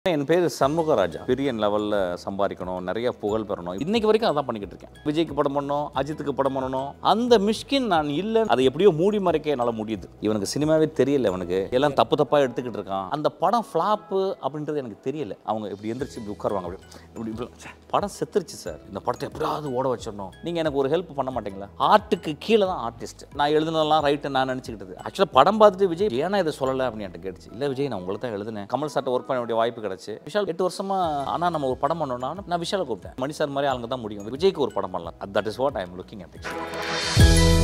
என் பேர் சண்முகராஜா பெரிய லெவலில் சம்பாதிக்கணும் நிறைய புகழ் பெறணும் இன்னைக்கு வரைக்கும் அதான் பண்ணிக்கிட்டு இருக்கேன் விஜய்க்கு படம் பண்ணணும் அஜித்துக்கு படம் பண்ணணும் அந்த மிஷ்கின் நான் இல்லை அதை எப்படியோ மூடி மறைக்க என்னால் முடியுது இவனுக்கு சினிமாவே தெரியல இவனுக்கு எல்லாம் தப்பு தப்பாக எடுத்துக்கிட்டு இருக்கான் அந்த படம் ஃப்ளாப்பு அப்படின்றது எனக்கு தெரியல அவங்க இப்படி எந்திரிச்சு இப்படி உட்காருவாங்க அப்படி இப்படி இப்படி ச்சே, படம் செத்துருச்சு சார் இந்த படத்தை எப்படியாவது ஓட வச்சிடணும் நீங்கள் எனக்கு ஒரு ஹெல்ப் பண்ண மாட்டீங்களா ஆர்ட்டுக்கு கீழே தான் ஆர்டிஸ்ட் நான் எழுதுனதெல்லாம் ரைட்டு நான் நினச்சிக்கிட்டது ஆக்சுவலாக படம் பார்த்துட்டு விஜய் ஏன்னா இதை சொல்லலை அப்படின்னு என்கிட்ட கேட்டுச்சு இல்லை விஜய் நான் உங்களுக்கு தான் எழுதுனேன் கமல் சார்ட்ட ஒர்க் பண்ண வேண்டிய வாய்ப்பு கிடச்சி விஷால் எட்டு வருஷமா ஆனால் நம்ம ஒரு படம் பண்ணோம்னா நான் விஷாலை கூப்பிட்டேன் மணி சார் மாதிரி ஆளுங்க தான் முடியும் விஜய்க்கு ஒரு படம் பண்ணலாம் that is what I am looking at